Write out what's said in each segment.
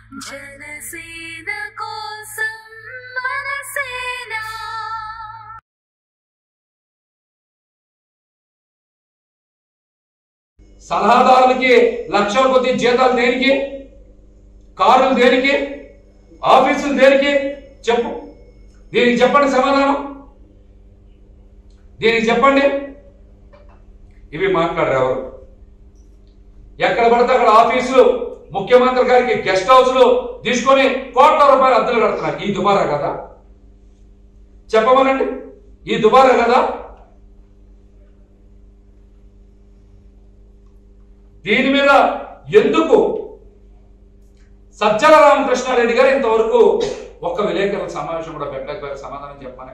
జనసేన కోసం మనసేన సలహాదారులకి లక్షల కొద్ది జీతాలు దేనికి కారులు దేనికి ఆఫీసులు దేనికి చెప్పు దీనికి చెప్పండి సమాధానం దీనికి చెప్పండి ఇవి మాట్లాడరు ఎవరు ఎక్కడ పడితే అక్కడ ఆఫీసులు ముఖ్యమంత్రి గారికి గెస్ట్ హౌస్లు తీసుకొని కోట్ల రూపాయలు అద్దెలు కడుతున్నారు ఈ దుబారా కదా చెప్పమనండి ఈ దుబారా కదా దీని మీద ఎందుకు సజ్జల రామకృష్ణారెడ్డి గారు ఇంతవరకు ఒక్క విలేకరుల సమావేశం కూడా పెట్టలేకపోయారు సమాధానం చెప్పమని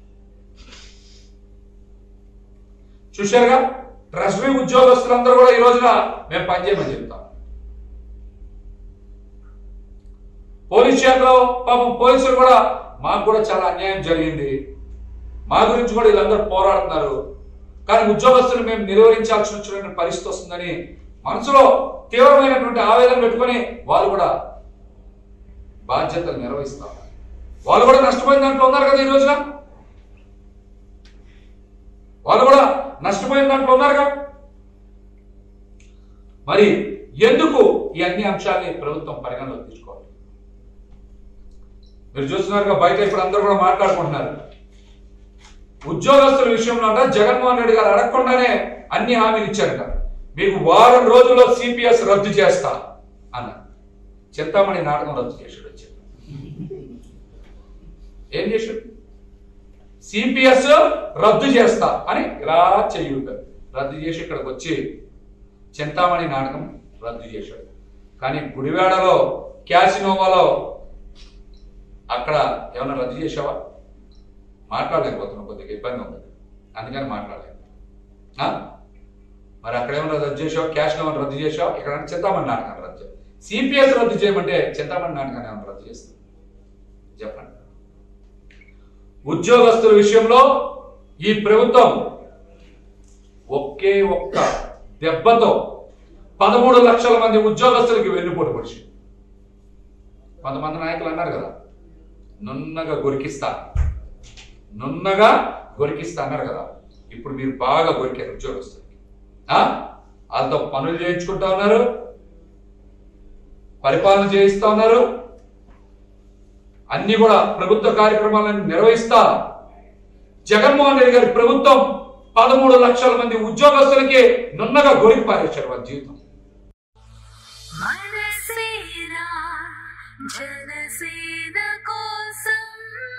చూశారుగా ట్రెజరీ ఉద్యోగస్తులందరూ కూడా ఈ రోజున మేము పనిచేయమని చెప్తాం పోలీస్ శాఖలో పాపం పోలీసులు కూడా మాకు కూడా చాలా అన్యాయం జరిగింది మా గురించి కూడా వీళ్ళందరూ పోరాడుతున్నారు కానీ ఉద్యోగస్తులు మేము నిర్వహించాల్సి వచ్చిన పరిస్థితి వస్తుందని మనసులో తీవ్రమైనటువంటి ఆవేదన పెట్టుకొని వాళ్ళు కూడా బాధ్యతలు నిర్వహిస్తారు వాళ్ళు కూడా నష్టపోయిన దాంట్లో ఉన్నారు కదా ఈ రోజున వాళ్ళు కూడా నష్టపోయిన దాంట్లో ఉన్నారుగా మరి ఎందుకు ఈ అన్ని అంశాలని ప్రభుత్వం పరిగణలోకి తీసుకోవాలి మీరు చూస్తున్నారుగా బయట ఇప్పుడు అందరూ కూడా మాట్లాడుకుంటున్నారు ఉద్యోగస్తుల విషయంలో అంట జగన్మోహన్ రెడ్డి గారు అడగకుండానే అన్ని హామీలు ఇచ్చారట మీకు వారం రోజుల్లో సిపిఎస్ రద్దు చేస్తా అన్నారు చింతామణి నాటకం రద్దు చేసాడు వచ్చాడు ఏం చేశాడు సిపిఎస్ రద్దు చేస్తా అని ఇలా చెయ్యి రద్దు చేసి ఇక్కడికి వచ్చి చింతామణి నాటకం రద్దు చేశాడు కానీ గుడివాడలో క్యాసినోవాలో అక్కడ ఏమైనా రద్దు చేసావా మాట్లాడలేకపోతున్నాం కొద్దిగా ఇబ్బంది ఉంది అందుకని మాట్లాడలేదు ఆ? మరి అక్కడ ఏమైనా రద్దు చేసావు క్యాష్ ఏమైనా రద్దు చేసావు ఇక్కడ చింతామణి నాటకాన్ని రద్దు చేయాలి సిపిఎస్ రద్దు చేయమంటే చింతామణి నాటకాన్ని ఏమైనా రద్దు చేస్తుంది చెప్పండి ఉద్యోగస్తుల విషయంలో ఈ ప్రభుత్వం ఒకే ఒక్క దెబ్బతో పదమూడు లక్షల మంది ఉద్యోగస్తులకి వెన్నుపోటు పొడిచి కొంతమంది నాయకులు అన్నారు కదా నున్నగా గొరికిస్తా నున్నగా గొరికిస్తా అన్నారు కదా ఇప్పుడు మీరు బాగా గొరికారు ఉద్యోగస్తులకి ఆ? వాళ్ళతో పనులు చేయించుకుంటా ఉన్నారు పరిపాలన చేయిస్తా ఉన్నారు అన్ని కూడా ప్రభుత్వ కార్యక్రమాలను నిర్వహిస్తా జగన్మోహన్ రెడ్డి గారి ప్రభుత్వం పదమూడు లక్షల మంది ఉద్యోగస్తులకి నున్నగా గొరికి పారేశారు వారి జీవితం మనసేన జనసేన కోసం